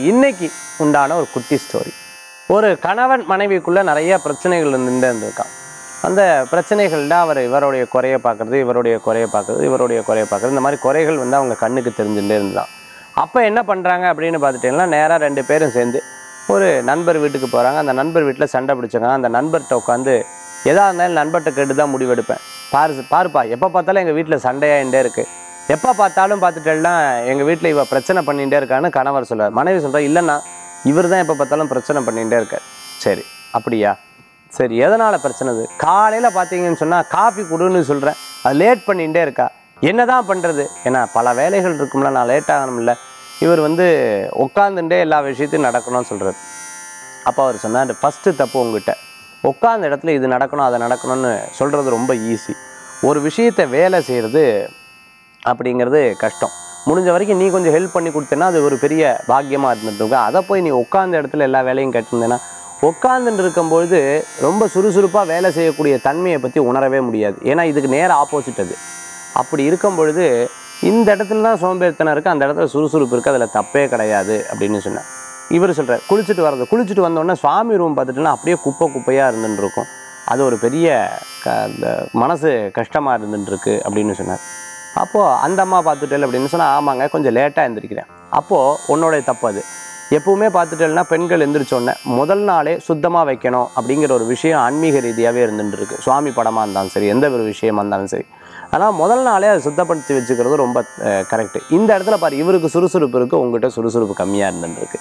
இன்னைக்கு உண்டான ஒரு குட்டி ஸ்டோரி ஒரு கணவன் மனைவிக்குள்ள நிறைய பிரச்சனைகள் இருந்துட்டு இருந்திருக்கான் அந்த பிரச்சனைகள்ல அவர் இவருடைய குறைய பார்க்கறது இவருடைய குறைய பார்க்கறது இவருடைய குறைய பார்க்கறது இந்த மாதிரி குறைகள் வந்து அவங்க கண்ணுக்கு தெரிஞ்சுட்டே இருந்தான் அப்போ என்ன பண்ணுறாங்க அப்படின்னு பார்த்துட்டீங்கன்னா நேராக ரெண்டு பேரும் சேர்ந்து ஒரு நண்பர் வீட்டுக்கு போகிறாங்க அந்த நண்பர் வீட்டில் சண்டை பிடிச்சாங்க அந்த நண்பர்கிட்ட உட்காந்து எதா இருந்தாலும் நண்பர்கிட்ட கேட்டு தான் முடிவெடுப்பேன் பாரு பாருப்பா எப்போ பார்த்தாலும் எங்கள் வீட்டில் சண்டையாகிட்டே இருக்குது எப்போ பார்த்தாலும் பார்த்துட்டேன்னா எங்கள் வீட்டில் இவ பிரச்சனை பண்ணிகிட்டே இருக்கான்னு கணவர் சொல்லுவார் மனைவி சொல்கிறா இல்லைண்ணா இவர் தான் எப்போ பார்த்தாலும் பிரச்சனை பண்ணிகிட்டே இருக்கார் சரி அப்படியா சரி எதனால் பிரச்சனை இது காலையில் பார்த்தீங்கன்னு சொன்னால் காஃபி கொடுன்னு சொல்கிறேன் அது லேட் பண்ணிகிட்டே இருக்கா என்னதான் பண்ணுறது ஏன்னா பல வேலைகள் இருக்கும்ல நான் லேட் ஆகணும்ல இவர் வந்து உட்காந்துட்டே எல்லா விஷயத்தையும் நடக்கணும்னு சொல்கிறார் அப்போ அவர் சொன்னார் ஃபஸ்ட்டு தப்பு உங்ககிட்ட உட்காந்த இடத்துல இது நடக்கணும் அதை நடக்கணும்னு சொல்கிறது ரொம்ப ஈஸி ஒரு விஷயத்தை வேலை செய்கிறது அப்படிங்கிறது கஷ்டம் முடிஞ்ச வரைக்கும் நீ கொஞ்சம் ஹெல்ப் பண்ணி கொடுத்தேன்னா அது ஒரு பெரிய பாக்கியமாக இருந்துட்டு இருக்கும் அதை போய் நீ உட்காந்த இடத்துல எல்லா வேலையும் கேட்டிருந்தேன்னா உட்காந்துட்டு இருக்கும்பொழுது ரொம்ப சுறுசுறுப்பாக வேலை செய்யக்கூடிய தன்மையை பற்றி உணரவே முடியாது ஏன்னா இதுக்கு நேர ஆப்போசிட் அது அப்படி இருக்கும் பொழுது இந்த இடத்துல தான் சோம்பேறித்தனம் இருக்குது அந்த இடத்துல சுறுசுறுப்பு இருக்குது அதில் தப்பே கிடையாது அப்படின்னு சொன்னேன் இவர் சொல்கிறார் குளிச்சுட்டு வர்றது குளிச்சுட்டு வந்தோடனே சுவாமி ரூம் பார்த்துட்டுனா அப்படியே குப்பை குப்பையாக இருந்துட்டு இருக்கும் அது ஒரு பெரிய க இந்த மனசு கஷ்டமாக இருந்துட்டு இருக்கு அப்படின்னு சொன்னார் அப்போது அந்த அம்மா பார்த்துட்டேன் அப்படின்னு சொன்னால் ஆமாங்க கொஞ்சம் லேட்டாக எழுந்திரிக்கிறேன் அப்போது உன்னோடைய தப்பு அது எப்பவுமே பார்த்துட்டேன்னா பெண்கள் எந்திரிச்ச உடனே முதல் நாளே சுத்தமாக வைக்கணும் அப்படிங்கிற ஒரு விஷயம் ஆன்மீக ரீதியாகவே இருந்துட்டு இருக்கு சுவாமி படமாக இருந்தாலும் சரி எந்த ஒரு விஷயமா இருந்தாலும் சரி ஆனால் முதல் நாளே அதை சுத்தப்படுத்தி வச்சுக்கிறது ரொம்ப கரெக்டு இந்த இடத்துல பாரு இவருக்கு சுறுசுறுப்பு இருக்குது உங்ககிட்ட சுறுசுறுப்பு கம்மியாக இருந்துட்டு இருக்கு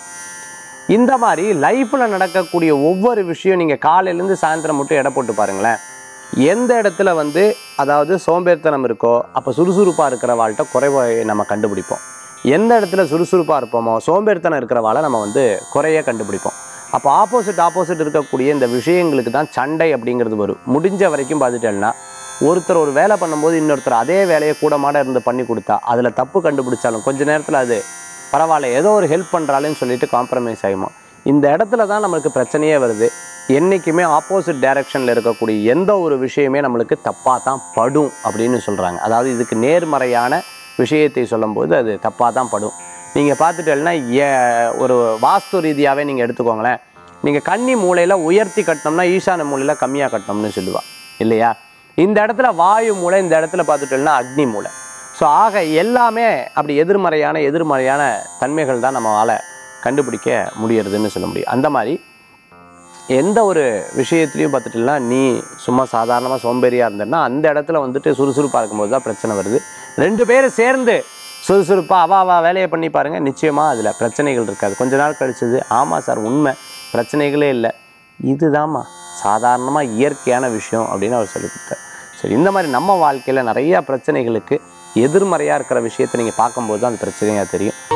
இந்த மாதிரி லைஃப்பில் நடக்கக்கூடிய ஒவ்வொரு விஷயம் நீங்கள் காலையிலேருந்து சாயந்தரம் மட்டும் எடை போட்டு பாருங்களேன் எந்த இடத்துல வந்து அதாவது சோம்பேறித்தனம் இருக்கோ அப்போ சுறுசுறுப்பாக இருக்கிற வாழ்கிட்ட குறைவை நம்ம கண்டுபிடிப்போம் எந்த இடத்துல சுறுசுறுப்பாக இருப்போமோ சோம்பேறித்தனம் இருக்கிறவாளை நம்ம வந்து குறைய கண்டுபிடிப்போம் அப்போ ஆப்போசிட் ஆப்போசிட் இருக்கக்கூடிய இந்த விஷயங்களுக்கு தான் சண்டை அப்படிங்கிறது வரும் முடிஞ்ச வரைக்கும் பார்த்துட்டேன்னா ஒருத்தர் ஒரு வேலை பண்ணும்போது இன்னொருத்தர் அதே வேலையை கூட மாட இருந்து பண்ணி கொடுத்தா அதில் தப்பு கண்டுபிடிச்சாலும் கொஞ்ச நேரத்தில் அது பரவாயில்ல ஏதோ ஒரு ஹெல்ப் பண்ணுறாளேன்னு சொல்லிட்டு காம்ப்ரமைஸ் ஆகிமா இந்த இடத்துல தான் நம்மளுக்கு பிரச்சனையே வருது என்றைக்குமே ஆப்போசிட் டைரக்ஷனில் இருக்கக்கூடிய எந்த ஒரு விஷயமே நம்மளுக்கு தப்பாக தான் படும் அப்படின்னு சொல்கிறாங்க அதாவது இதுக்கு நேர்மறையான விஷயத்தை சொல்லும்போது அது தப்பாக தான் படும் நீங்கள் பார்த்துட்டேன்னா ஒரு வாஸ்து ரீதியாகவே நீங்கள் எடுத்துக்கோங்களேன் நீங்கள் கன்னி மூலையில் உயர்த்தி கட்டினோம்னா ஈசான மூலையில் கம்மியாக கட்டினோம்னு சொல்லுவா இல்லையா இந்த இடத்துல வாயு மூலை இந்த இடத்துல பார்த்துட்டோம்னா அக்னி மூலை ஸோ ஆக எல்லாமே அப்படி எதிர்மறையான எதிர்மறையான தன்மைகள் தான் நம்மளால் கண்டுபிடிக்க முடியறதுன்னு சொல்ல முடியும் அந்த மாதிரி எந்த ஒரு விஷயத்துலையும் பார்த்துட்டுனா நீ சும்மா சாதாரணமாக சோம்பேறியாக இருந்தேன்னா அந்த இடத்துல வந்துட்டு சுறுசுறுப்பாக இருக்கும்போது தான் பிரச்சனை வருது ரெண்டு பேரும் சேர்ந்து சுறுசுறுப்பாக அவா அவா வேலையை பண்ணி பாருங்கள் நிச்சயமாக அதில் பிரச்சனைகள் இருக்காது கொஞ்ச நாள் கழிச்சது ஆமாம் சார் உண்மை பிரச்சனைகளே இல்லை இதுதாம்மா சாதாரணமாக இயற்கையான விஷயம் அப்படின்னு அவர் சொல்லி கொடுத்தார் சரி இந்த மாதிரி நம்ம வாழ்க்கையில் நிறையா பிரச்சனைகளுக்கு எதிர்மறையாக இருக்கிற விஷயத்தை நீங்கள் பார்க்கும்போது தான் அந்த பிரச்சனையாக தெரியும்